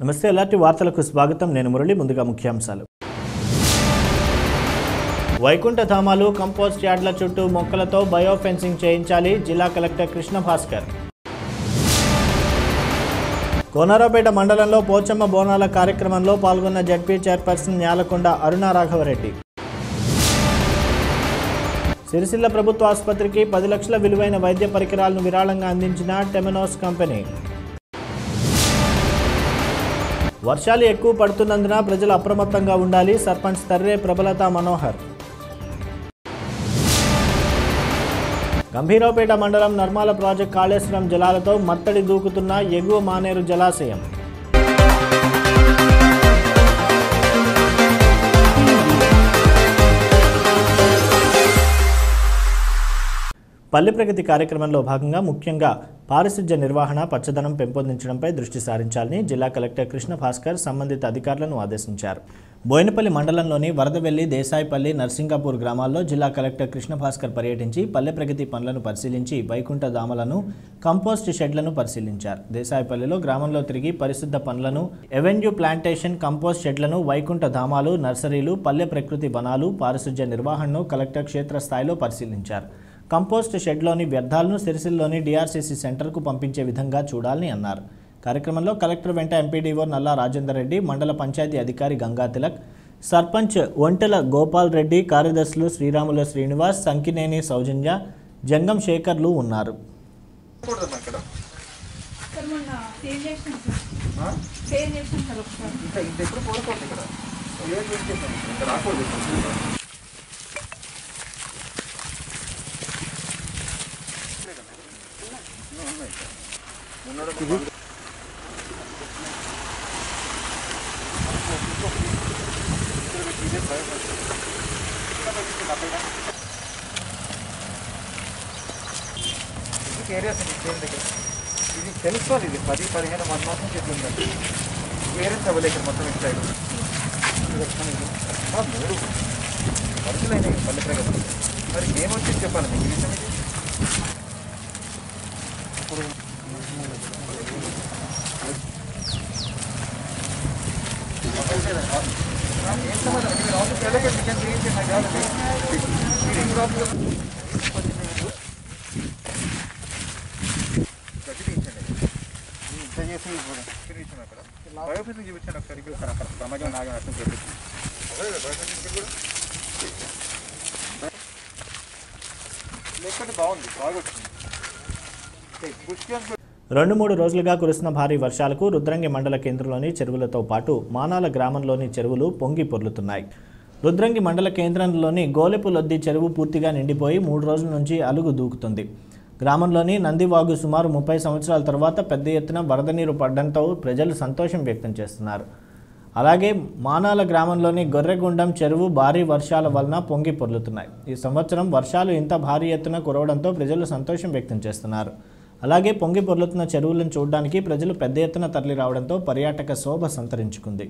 నమస్తే ఎలాంటి వార్తలకు స్వాగతం నేను మురళి ముందుగా ముఖ్యాంశాలు వైకుంఠ ధామాలు కంపోస్ట్ యార్డ్ల చుట్టూ మొక్కలతో బయో ఫెన్సింగ్ చేయించాలి జిల్లా కలెక్టర్ కృష్ణ భాస్కర్ కోనరాపేట మండలంలో పోచమ్మ బోనాల కార్యక్రమంలో పాల్గొన్న జడ్పీ చైర్పర్సన్ న్యాలకొండ అరుణ రాఘవరెడ్డి సిరిసిల్ల ప్రభుత్వ ఆసుపత్రికి పది లక్షల విలువైన వైద్య పరికరాలను విరాళంగా అందించిన టెమెనోస్ కంపెనీ వర్షాలు ఎక్కువ పడుతున్నందున ప్రజలు అప్రమత్తంగా ఉండాలి సర్పంచ్ తర్రే ప్రబలత మనోహర్ గంభీరావుపేట మండలం నర్మాల ప్రాజెక్ట్ కాళేశ్వరం జలాలతో మత్తడి దూకుతున్న ఎగువ మానేరు జలాశయం పల్లె ప్రగతి కార్యక్రమంలో భాగంగా ముఖ్యంగా పారిశుధ్య నిర్వహణ పచ్చదనం పెంపొందించడంపై దృష్టి సారించాలని జిల్లా కలెక్టర్ కృష్ణ భాస్కర్ సంబంధిత అధికారులను ఆదేశించారు బోయినపల్లి మండలంలోని వరదవెల్లి దేశాయిపల్లి నర్సింగాపూర్ గ్రామాల్లో జిల్లా కలెక్టర్ కృష్ణ భాస్కర్ పర్యటించి పల్లె ప్రగతి పనులను పరిశీలించి వైకుంఠ దామలను కంపోస్ట్ షెడ్లను పరిశీలించారు దేశాయిపల్లిలో గ్రామంలో తిరిగి పరిశుద్ధ పనులను ఎవెన్యూ ప్లాంటేషన్ కంపోస్ట్ షెడ్లను వైకుంఠ ధామాలు నర్సరీలు పల్లె ప్రకృతి వనాలు పారిశుధ్య నిర్వహణను కలెక్టర్ క్షేత్రస్థాయిలో పరిశీలించారు కంపోస్ట్ షెడ్లోని వ్యర్థాలను సిరిసిల్లోని డిఆర్సీసీ సెంటర్కు పంపించే విధంగా చూడాలని అన్నారు కార్యక్రమంలో కలెక్టర్ వెంట ఎంపీడీఓ నల్లా రాజేందర్ రెడ్డి మండల పంచాయతీ అధికారి గంగా తిలక్ సర్పంచ్ ఒంటెల గోపాల్ రెడ్డి కార్యదర్శులు శ్రీరాముల శ్రీనివాస్ సంకినేని సౌజన్య జంగం శేఖర్లు ఉన్నారు కూడదమ్మా ఇక్కడ సార్ మొన్న సేవ్ చేసినాం సార్ ఆ? సేవ్ చేసినాం సార్ ఒకసారి ఇంకా ఇంత ఎప్పుడు పోడకూడదు ఇక్కడ ఏం చేసేసాను ఇక్కడ రాకూడదు ఏరియాస్ అండి చేను దగ్గర ఇది తెలుసుకోవాలి ఇది పది పదిహేను వన్ మాసం చెట్లు ఉందండి ఏరియన్స్ అవ్వలేదు ఇక్కడ మొత్తం ఇటు సైడ్ ఇది వస్తుంది ఇది. ఆ, మూడు ఖర్చులైనాయి పల్లె ప్రగతి మరి ఏమొచ్చి చెప్పాలి మీకు ఈ విషయం ఇది? ఇప్పుడు ఆ, ఏం సమాధానం? మీరు ఆఫీస్కి వెళ్ళకండి. మీకు ఎంత ఏం చేయాలి? నాకు కావాలి. మీరు ఎన్ని ఆఫీసులు- గట్టి తీయించండి. ఇంత చేసి ఇప్పుడు ఇక్కడ ఇచ్చాను అక్కడ. బయోఫిజిక్స్ చూపించండి ఒకసారి ఇక్కడ ఒకసారి అక్కడ సమాజం నాగం అర్థం చేపించి లేకపోతే బాగుంది బాగా వచ్చింది బుష్ రెండు మూడు రోజులుగా కురుస్తున్న భారీ వర్షాలకు రుద్రంగి మండల కేంద్రంలోని చెరువులతో పాటు మానాల గ్రామంలోని చెరువులు పొంగి పొర్లుతున్నాయి రుద్రంగి మండల కేంద్రంలోని గోలెపు లొద్ది చెరువు పూర్తిగా నిండిపోయి మూడు రోజుల నుంచి అలుగు దూకుతుంది గ్రామంలోని నందివాగు సుమారు ముప్పై సంవత్సరాల తర్వాత పెద్ద ఎత్తున వరద నీరు పడడంతో ప్రజలు సంతోషం వ్యక్తం చేస్తున్నారు అలాగే మానాల గ్రామంలోని గొర్రెగుండం చెరువు భారీ వర్షాల వలన పొంగి పొర్లుతున్నాయి ఈ సంవత్సరం వర్షాలు ఇంత భారీ ఎత్తున కురవడంతో ప్రజలు సంతోషం వ్యక్తం చేస్తున్నారు అలాగే పొంగి పొర్లుతున్న చెరువులను చూడడానికి ప్రజలు పెద్ద ఎత్తున తరలి రావడంతో పర్యాటక శోభ సంతరించుకుంది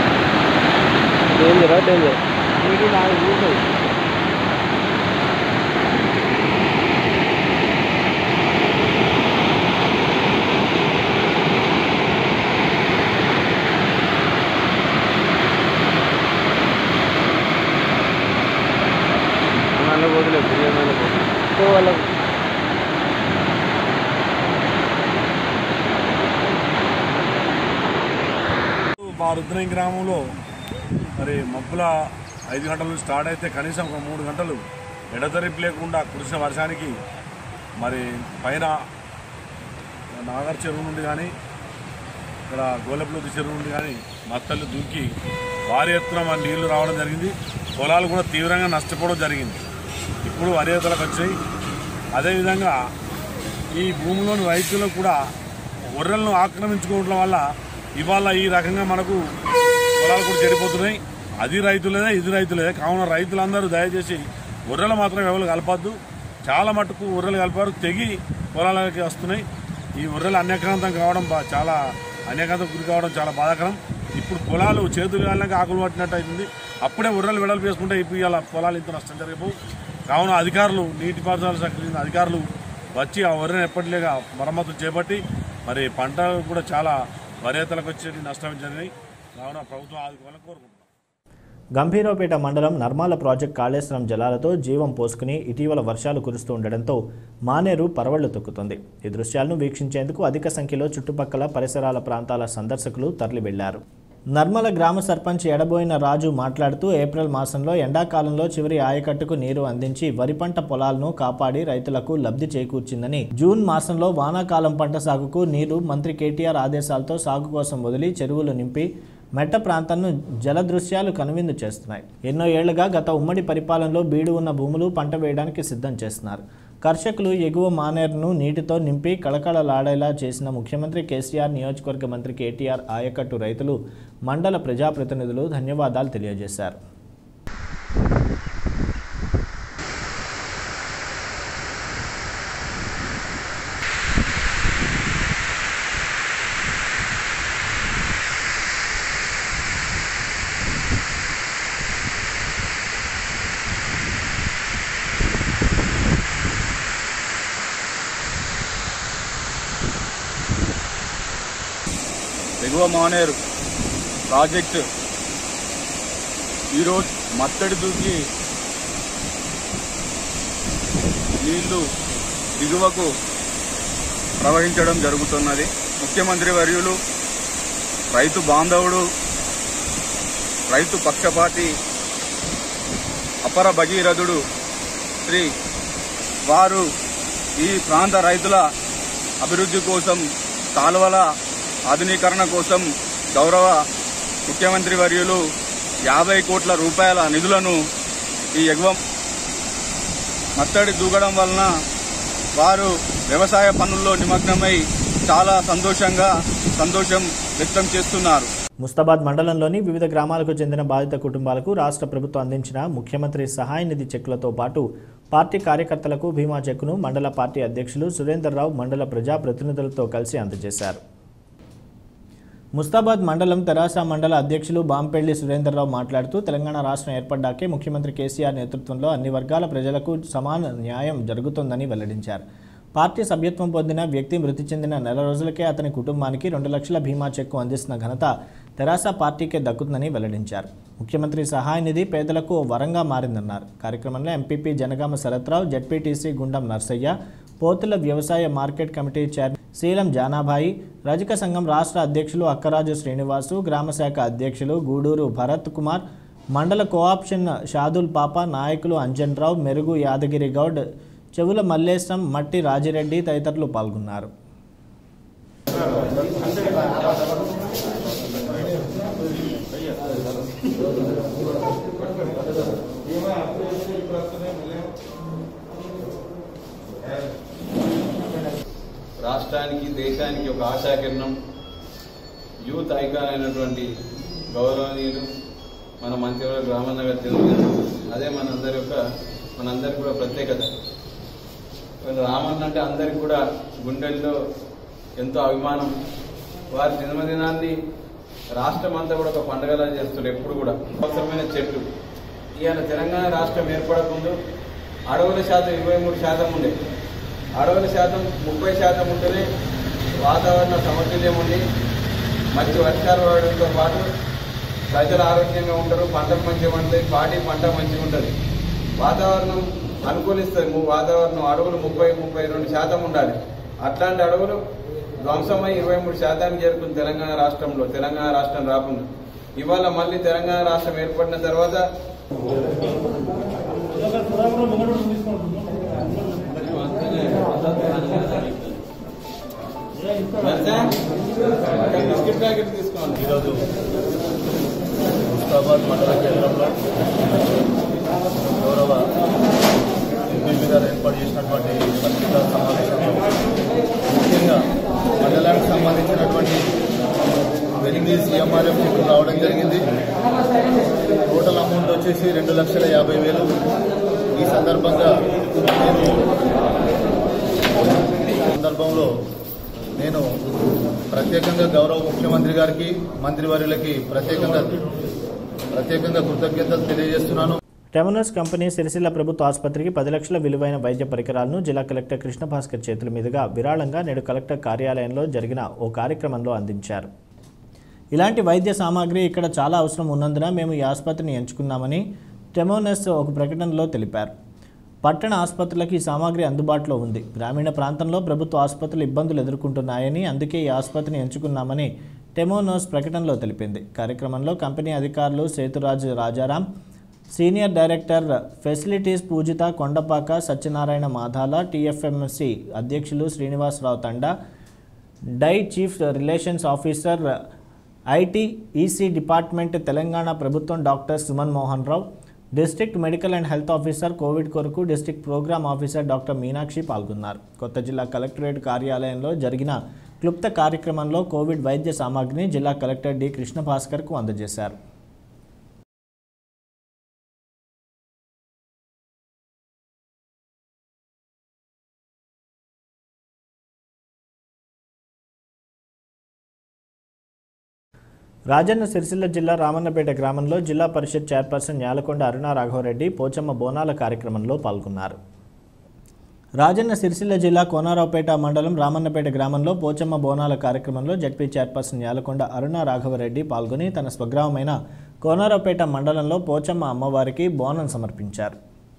మా రుద్రం గ్రామంలో మరి మబ్బుల ఐదు గంటల నుంచి స్టార్ట్ అయితే కనీసం ఒక మూడు గంటలు ఎడతెరిపి లేకుండా కురిసిన వర్షానికి మరి పైన నాగర్ చెరువు నుండి కానీ ఇక్కడ గోలెపులోతి చెరువు నుండి కానీ మత్తలు దూకి భారీ ఎత్తున మన నీళ్లు రావడం జరిగింది పొలాలు కూడా తీవ్రంగా నష్టపోవడం జరిగింది ఇప్పుడు వరి ఎత్తలకు వచ్చాయి అదేవిధంగా ఈ భూమిలోని రైతులు కూడా గొర్రెలను ఆక్రమించుకోవడం వల్ల ఇవాళ ఈ రకంగా మనకు పొలాలు కూడా చెడిపోతున్నాయి అది రైతులేదే ఇది రైతులేదే కావున రైతులందరూ దయచేసి గొర్రెలు మాత్రం ఎవరు కలపద్దు చాలా మటుకు గొర్రెలు కలిపారు తెగి పొలాలకి వస్తున్నాయి ఈ గొర్రెలు అన్యక్రాంతం కావడం బా- చాలా అన్యక్రాంతం గురి కావడం చాలా బాధాకరం ఇప్పుడు పొలాలు చేతులు కాళ్ళకి ఆకులు పట్టినట్టు అవుతుంది అప్పుడే ఉర్రలు వెడల్పు వేసుకుంటే ఇప్పుడు ఇలా పొలాలు ఇంత నష్టం జరిగిపోవు కావున అధికారులు నీటిపారుదల శాఖ చెందిన అధికారులు వచ్చి ఆ వరిని ఎప్పటిలేగా మరమ్మతులు చేపట్టి మరి పంట కూడా చాలా వరి రైతులకు వచ్చేది నష్టం జరిగినాయి కావున ప్రభుత్వం ఆదుకోవాలని కోరుకుంటున్నాం గంభీరావుపేట మండలం నర్మాల ప్రాజెక్ట్ కాళేశ్వరం జలాలతో జీవం పోసుకుని ఇటీవల వర్షాలు కురుస్తూ ఉండడంతో మానేరు పరవళ్లు తొక్కుతుంది ఈ దృశ్యాలను వీక్షించేందుకు అధిక సంఖ్యలో చుట్టుపక్కల పరిసరాల ప్రాంతాల సందర్శకులు తరలి వెళ్లారు నర్మల గ్రామ సర్పంచ్ ఎడబోయిన రాజు మాట్లాడుతూ ఏప్రిల్ మాసంలో ఎండాకాలంలో చివరి ఆయకట్టుకు నీరు అందించి వరి పంట పొలాలను కాపాడి రైతులకు లబ్ధి చేకూర్చిందని జూన్ మాసంలో వానాకాలం పంట సాగుకు నీరు మంత్రి కేటీఆర్ ఆదేశాలతో సాగు కోసం వదిలి చెరువులు నింపి మెట్ట ప్రాంతాలను జల దృశ్యాలు కనువిందు చేస్తున్నాయి ఎన్నో ఏళ్లుగా గత ఉమ్మడి పరిపాలనలో బీడు ఉన్న భూములు పంట వేయడానికి సిద్ధం చేస్తున్నారు కర్షకులు ఎగువ మానేరును నీటితో నింపి కళకళలాడేలా చేసిన ముఖ్యమంత్రి కేసీఆర్ నియోజకవర్గ మంత్రి కేటీఆర్ ఆయకట్టు రైతులు మండల ప్రజాప్రతినిధులు ధన్యవాదాలు తెలియజేశారు ఎగువ మానేరు ప్రాజెక్టు ఈరోజు మత్తడి దూకి నీళ్లు దిగువకు ప్రవహించడం జరుగుతున్నది ముఖ్యమంత్రి వర్యులు రైతు బాంధవుడు రైతు పక్షపాతి అపర భగీరథుడు శ్రీ వారు ఈ ప్రాంత రైతుల అభివృద్ధి కోసం కాలువల ఆధునీకరణ కోసం గౌరవ ముఖ్యమంత్రి వర్యులు యాభై కోట్ల రూపాయల నిధులను ఈ ఎగువ మత్తడి దూకడం వలన వారు వ్యవసాయ పనుల్లో నిమగ్నమై చాలా సంతోషంగా సంతోషం వ్యక్తం చేస్తున్నారు ముస్తాబాద్ మండలంలోని వివిధ గ్రామాలకు చెందిన బాధిత కుటుంబాలకు రాష్ట్ర ప్రభుత్వం అందించిన ముఖ్యమంత్రి సహాయ నిధి చెక్కులతో పాటు పార్టీ కార్యకర్తలకు బీమా చెక్కును మండల పార్టీ అధ్యక్షులు సురేందర్రావు మండల ప్రజాప్రతినిధులతో కలిసి అందజేశారు ముస్తాబాద్ మండలం తెరాస మండల అధ్యక్షులు బాంపెళ్లి సురేందర్రావు మాట్లాడుతూ తెలంగాణ రాష్ట్రం ఏర్పడ్డాకే ముఖ్యమంత్రి కేసీఆర్ నేతృత్వంలో అన్ని వర్గాల ప్రజలకు సమాన న్యాయం జరుగుతుందని వెల్లడించారు పార్టీ సభ్యత్వం పొందిన వ్యక్తి మృతి చెందిన నెల రోజులకే అతని కుటుంబానికి రెండు లక్షల బీమా చెక్కు అందిస్తున్న ఘనత తెరాస పార్టీకే దక్కుతుందని వెల్లడించారు ముఖ్యమంత్రి సహాయ నిధి పేదలకు ఓ వరంగా మారిందన్నారు కార్యక్రమంలో ఎంపీపీ జనగామ శరత్రావు జడ్పీటీసీ గుండం నర్సయ్య పోతుల వ్యవసాయ market committee chairman Seelam Janabai రజక సంఘం రాష్ట్ర అధ్యక్షులు అక్కరాజు శ్రీనివాసు గ్రామశాఖ అధ్యక్షులు గూడూరు భరత్ కుమార్ మండల కోఆప్షన్ షాదుల్ పాప నాయకులు అంజన్ రావు మెరుగు యాదగిరి గౌడ్ చెవుల మల్లేశం మట్టి రాజిరెడ్డి తదితరులు పాల్గొన్నారు రాష్ట్రానికి దేశానికి ఒక ఆశాకిరణం యూత్ ఐకాన్ అయినటువంటి గౌరవనీయులు మన మంత్రివర్గ రామన్నగారు తెలుగు అదే మనందరి యొక్క మనందరికి కూడా ప్రత్యేకత వీళ్ళు రామన్న అంటే అందరికి కూడా గుండెల్లో ఎంతో అభిమానం వారి జన్మదినాన్ని రాష్ట్రం అంతా కూడా ఒక పండగలా చేస్తారు ఎప్పుడు కూడా అవసరమైన చెట్టు ఇవాళ తెలంగాణ రాష్ట్రం ఏర్పడకముందు అడవుల శాతం ఇరవై మూడు శాతం ఉండే అడవుల శాతం ముప్పై శాతం ఉంటేనే వాతావరణ సమతుల్యం ఉండి మంచి వర్షాలు పడడంతో పాటు ప్రజలు ఆరోగ్యంగా ఉంటారు పంటలు మంచిగా పండుతాయి పాడి పంట మంచిగా ఉంటుంది వాతావరణం అనుకూలిస్తుంది ము- వాతావరణం అడవులు ముప్పై ముప్పై రెండు శాతం ఉండాలి అట్లాంటి అడవులు ధ్వంసమై ఇరవై మూడు శాతానికి చేరుకుంది తెలంగాణ రాష్ట్రంలో తెలంగాణ రాష్ట్రం రాకుండా ఇవాళ మళ్ళీ తెలంగాణ రాష్ట్రం ఏర్పడిన తర్వాత నచ్చా? ఒక బిస్కెట్ ప్యాకెట్ తీసుకోండి ఈరోజు ముస్తాబాద్ మండల కేంద్రంలో గౌరవ ఎంపీ గారు ఏర్పాటు చేసినటువంటి పత్రికా సమావేశంలో ముఖ్యంగా మండలానికి సంబంధించినటువంటి ఎనిమిది సీఎంఆర్ఎఫ్ చెక్కులు రావడం జరిగింది టోటల్ అమౌంట్ వచ్చేసి రెండు లక్షల యాభై వేలు ఈ సందర్భంగా నేను ఈ సందర్భంలో నేను ప్రత్యేకంగా గౌరవ ముఖ్యమంత్రి గారికి మంత్రివర్యులకి ప్రత్యేకంగా ప్రత్యేకంగా కృతజ్ఞతలు తెలియజేస్తున్నాను టెమనస్ కంపెనీ సిరిసిల్ల ప్రభుత్వ ఆసుపత్రికి పది లక్షల విలువైన వైద్య పరికరాలను జిల్లా కలెక్టర్ కృష్ణ భాస్కర్ చేతుల మీదుగా విరాళంగా నేడు కలెక్టర్ కార్యాలయంలో జరిగిన ఓ కార్యక్రమంలో అందించారు ఇలాంటి వైద్య సామాగ్రి ఇక్కడ చాలా అవసరం ఉన్నందున మేము ఈ ఆసుపత్రిని ఎంచుకున్నామని టెమోనెస్ ఒక ప్రకటనలో తెలిపారు పట్టణ ఆసుపత్రులకు ఈ సామాగ్రి అందుబాటులో ఉంది గ్రామీణ ప్రాంతంలో ప్రభుత్వ ఆసుపత్రులు ఇబ్బందులు ఎదుర్కొంటున్నాయని అందుకే ఈ ఆసుపత్రిని ఎంచుకున్నామని టెమోనోస్ ప్రకటనలో తెలిపింది కార్యక్రమంలో కంపెనీ అధికారులు Sethuraju Rajaram senior director facilities Poojitha Kondapaka Satyanarayana Madhala TFMC అధ్యక్షులు శ్రీనివాసరావు తండా డై chief relations officer IT EC department Telangana ప్రభుత్వం doctor Suman Mohan Rao district medical and health officer covid కొరకు district programme officer doctor Meenakshi పాల్గొన్నారు కొత్త జిల్లా కలెక్టరేట్ కార్యాలయంలో జరిగిన క్లుప్త కార్యక్రమంలో కోవిడ్ వైద్య సామాగ్రిని జిల్లా కలెక్టర్ డి కృష్ణ భాస్కర్కు అందజేశారు రాజన్న సిరిసిల్ల జిల్లా రామన్నపేట గ్రామంలో జిల్లా పరిషత్ చైర్పర్సన్ న్యాలకొండ అరుణ రాఘవరెడ్డి పోచమ్మ బోనాల కార్యక్రమంలో పాల్గొన్నారు రాజన్న సిరిసిల్ల జిల్లా కోనారావుపేట మండలం రామన్నపేట గ్రామంలో పోచమ్మ బోనాల కార్యక్రమంలో జడ్పీ చైర్పర్సన్ న్యాలకొండ అరుణ రాఘవరెడ్డి పాల్గొని తన స్వగ్రామమైన కోనారావుపేట మండలంలో పోచమ్మ అమ్మవారికి బోనం సమర్పించారు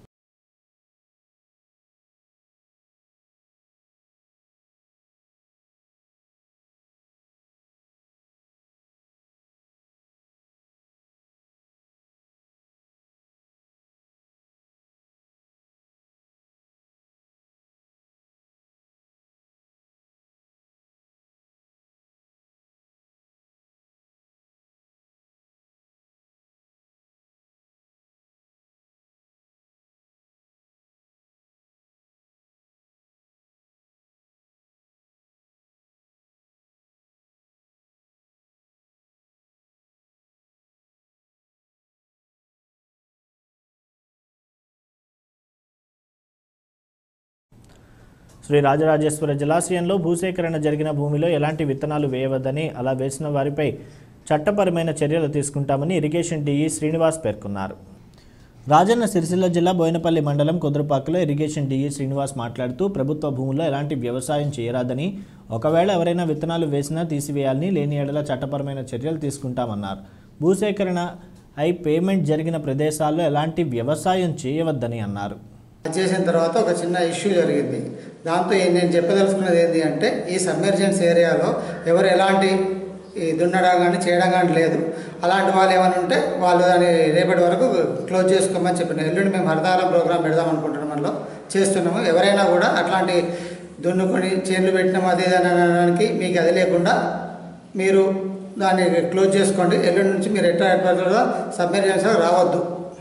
శ్రీ రాజరాజేశ్వర జలాశయంలో భూసేకరణ జరిగిన భూమిలో ఎలాంటి విత్తనాలు వేయవద్దని అలా వేసిన వారిపై చట్టపరమైన చర్యలు తీసుకుంటామని ఇరిగేషన్ డీఈ శ్రీనివాస్ పేర్కొన్నారు రాజన్న సిరిసిల్ల జిల్లా బోయినపల్లి మండలం కుదురుపాకలో ఇరిగేషన్ డీఈ శ్రీనివాస్ మాట్లాడుతూ ప్రభుత్వ భూముల్లో ఎలాంటి వ్యవసాయం చేయరాదని ఒకవేళ ఎవరైనా విత్తనాలు వేసినా తీసివేయాలని లేని ఎడల చట్టపరమైన చర్యలు తీసుకుంటామన్నారు భూసేకరణ అయి పేమెంట్ జరిగిన ప్రదేశాల్లో ఎలాంటి వ్యవసాయం చేయవద్దని అన్నారు చేసిన తర్వాత ఒక చిన్న ఇష్యూ జరిగింది దాంతో ఏ- నేను చెప్పదలుచుకున్నది ఏంటి అంటే ఈ సబ్మెర్జెన్స్ ఏరియాలో ఎవరు ఎలాంటి ఈ దున్నడం కానీ చేయడం కానీ లేదు అలాంటి వాళ్ళు ఏమైనా ఉంటే వాళ్ళు దాన్ని రేపటి వరకు క్లోజ్ చేసుకోమని చెప్పిన ఎల్లుండి మేము హరితారం ప్రోగ్రామ్ పెడదాం అనుకుంటున్నాం మనలో చేస్తున్నాము ఎవరైనా కూడా అట్లాంటి దున్నుకొని చేన్లు పెట్టినాం అది ఇది అని అనడానికి మీకు అది లేకుండా మీరు దాన్ని క్లోజ్ చేసుకోండి ఎల్లుండి నుంచి మీరు ఎట్లా ఎట్లా సబ్మెర్జెన్స్ రావద్దు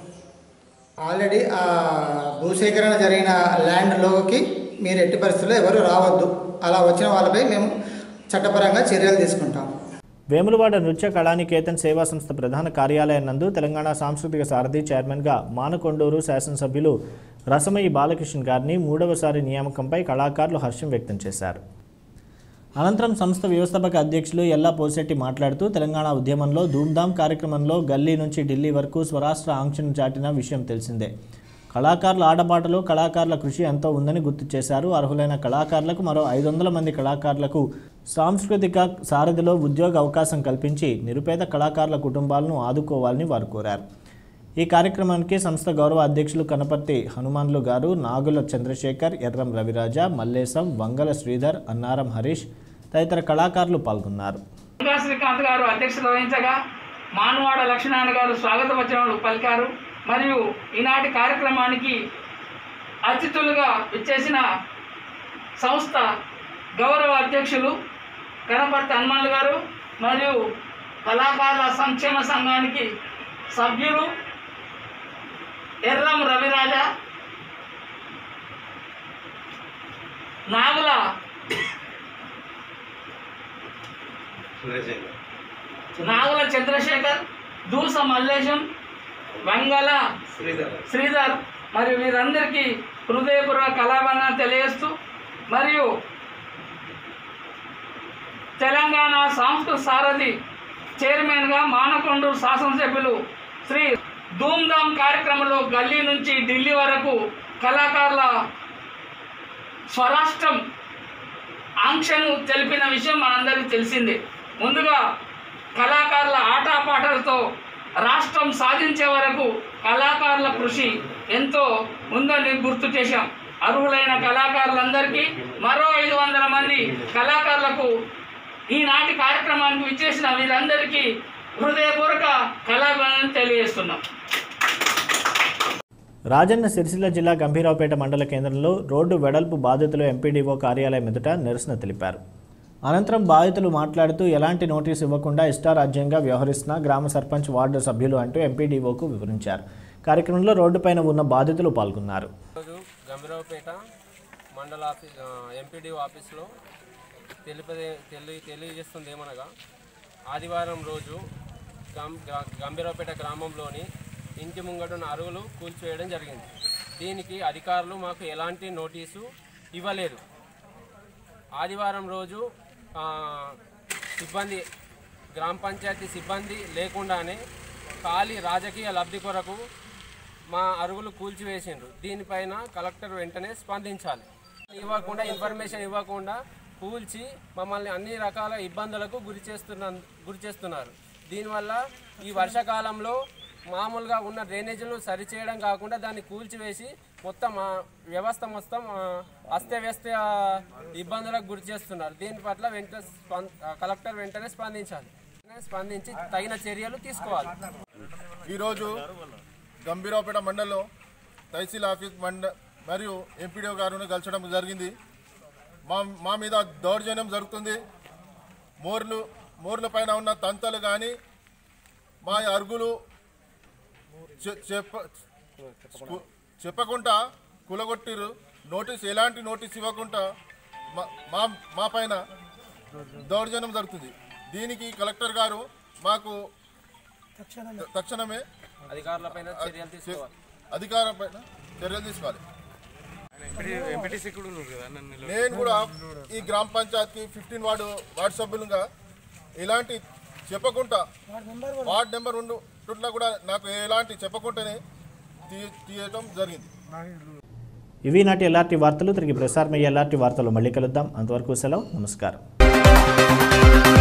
ఆల్రెడీ ఆ భూసేకరణ జరిగిన ల్యాండ్లోకి మీరు ఎట్టి పరిస్థితుల్లో ఎవరు రావద్దు అలా వచ్చిన వాళ్ళపై మేము చట్టపరంగా చర్యలు తీసుకుంటాం వేములవాడ నృత్య కళానికేతన్ సేవా సంస్థ ప్రధాన కార్యాలయం నందు తెలంగాణ సాంస్కృతిక సారథి చైర్మన్గా మానకొండూరు శాసనసభ్యులు రసమయ్యి బాలకృష్ణ గారిని మూడవసారి నియామకంపై కళాకారులు హర్షం వ్యక్తం చేశారు అనంతరం సంస్థ వ్యవస్థాపక అధ్యక్షులు ఎల్లా పోసెట్టి మాట్లాడుతూ తెలంగాణ ఉద్యమంలో ధూమ్ధామ్ కార్యక్రమంలో గల్లీ నుంచి ఢిల్లీ వరకు స్వరాష్ట్ర ఆంక్షను చాటిన విషయం తెలిసిందే కళాకారుల ఆడబాటలో కళాకారుల కృషి ఎంతో ఉందని గుర్తు చేశారు అర్హులైన కళాకారులకు మరో ఐదు వందల మంది కళాకారులకు సాంస్కృతిక సారథిలో ఉద్యోగ అవకాశం కల్పించి నిరుపేద కళాకారుల కుటుంబాలను ఆదుకోవాలని వారు కోరారు ఈ కార్యక్రమానికి సంస్థ గౌరవ అధ్యక్షులు కనపర్తి హనుమాన్లు గారు నాగుల చంద్రశేఖర్ ఎర్రం రవిరాజ మల్లేశం వంగల శ్రీధర్ అన్నారం హరీష్ తదితర కళాకారులు పాల్గొన్నారు ఇంకా శ్రీకాంత్ గారు అధ్యక్షత వహించగా మానవాడ లక్ష్మీనారాయణ గారు స్వాగత వచనాలు పలికారు మరియు ఈనాటి కార్యక్రమానికి అతిథులుగా విచ్చేసిన సంస్థ గౌరవ అధ్యక్షులు గణపతి హనుమాన్లు గారు మరియు కళాకారుల సంక్షేమ సంఘానికి సభ్యులు ఎర్రం రవిరాజ నాగుల నాగుల చంద్రశేఖర్ దూస మల్లేశం వంగల శ్రీధర్ మరియు వీరందరికీ హృదయపూర్వక కళాబంధన తెలియజేస్తూ మరియు తెలంగాణ సాంస్కృతిక సారథి చైర్మన్గా మానకొండూరు శాసనసభ్యులు శ్రీ ధూమ్ధామ్ కార్యక్రమంలో గల్లీ నుంచి ఢిల్లీ వరకు కళాకారుల స్వరాష్ట్రం ఆంక్షను తెలిపిన విషయం మనందరికీ తెలిసిందే ముందుగా కళాకారుల ఆటపాటలతో రాష్ట్రం సాధించే వరకు కళాకారుల కృషి ఎంతో ఉందని గుర్తు చేశాం అర్హులైన కళాకారులందరికీ మరో ఐదు వందల మంది కళాకారులకు ఈనాటి కార్యక్రమానికి విచ్చేసిన వీరందరికీ హృదయపూర్వక కళాభినందనలు తెలియజేస్తున్నాం రాజన్న సిరిసిల్ల జిల్లా గంభీరావుపేట మండల కేంద్రంలో రోడ్డు వెడల్పు బాధితులు ఎంపీడీఓ కార్యాలయం ఎదుట నిరసన తెలిపారు అనంతరం బాధితులు మాట్లాడుతూ ఎలాంటి నోటీసు ఇవ్వకుండా ఇష్టారాజ్యంగా వ్యవహరిస్తున్న గ్రామ సర్పంచ్ వార్డు సభ్యులు అంటూ ఎంపీడీఓకు వివరించారు కార్యక్రమంలో రోడ్డుపైన ఉన్న బాధితులు పాల్గొన్నారు ఈరోజు గంభీరావుపేట మండల ఆఫీస్ ఎంపీడీఓ ఆఫీస్లో తెలిపదే తెలి తెలియజేస్తుంది ఏమనగా ఆదివారం రోజు గం గ- గంభీరావుపేట గ్రామంలోని ఇంటి ముంగటున్న అరుగులు కూల్చివేయడం జరిగింది దీనికి అధికారులు మాకు ఎలాంటి నోటీసు ఇవ్వలేదు ఆదివారం రోజు ఆ, సిబ్బంది గ్రామ పంచాయతీ సిబ్బంది లేకుండానే ఖాళీ రాజకీయ లబ్ధి కొరకు మా అరుగులు కూల్చివేసిండ్రు దీనిపైన కలెక్టర్ వెంటనే స్పందించాలి ఇవ్వకుండా ఇన్ఫర్మేషన్ ఇవ్వకుండా కూల్చి మమ్మల్ని అన్ని రకాల ఇబ్బందులకు గురి చేస్తున్న గురి చేస్తున్నారు దీనివల్ల ఈ వర్షాకాలంలో మామూలుగా ఉన్న డ్రైనేజీలు సరిచేయడం కాకుండా దాన్ని కూల్చివేసి మొత్తం ఆ వ్యవస్థ మొత్తం ఆ, అస్తవ్యస్త ఆ, ఇబ్బందులకు గురి చేస్తున్నారు దీని పట్ల వెంట స్పం- ఆ, కలెక్టర్ వెంటనే స్పందించాలి స్పందించి తగిన చర్యలు తీసుకోవాలి ఈరోజు గంభీరావుపేట మండలంలో తహసీల్ ఆఫీస్ మండ మరియు ఎంపీడీఓ గారిని కలిసడం జరిగింది మా మా మీద దౌర్జన్యం జరుగుతుంది మోర్లు మోర్ల పైన ఉన్న తంతలు కానీ మా అరుగులు చె- చెప్ప కు- చెప్పకుండా కులగొట్టిరు నోటీస్ ఎలాంటి నోటీస్ ఇవ్వకుండా మా- మా మా పైన దౌర్జన్యం జరుగుతుంది దీనికి కలెక్టర్ గారు మాకు తక్షణమే అధికారులపైన చర్యలు తీసుకోవాలి అధికారం పైన చర్యలు తీసుకోవాలి ఎంపీటీసీ కూడా ఉన్నారు కదా నన్ను నేను కూడా ఈ గ్రామ పంచాయతీకి ఫిఫ్టీన్ వార్డు వార్డు సభ్యులుగా ఇలాంటి చెప్పకుండా వార్డు నెంబర్ రెండు టుట్లా కూడా నాకు ఎలాంటి చెప్పకుండానే తీ- తీయటం జరిగింది ఇవి నాటి ఎల్ఆర్టీ వార్తలు తిరిగి ప్రసారమయ్యే ఎల్ఆర్టీ వార్తలు మళ్ళీ కలుద్దాం అంతవరకు సెలవు నమస్కారం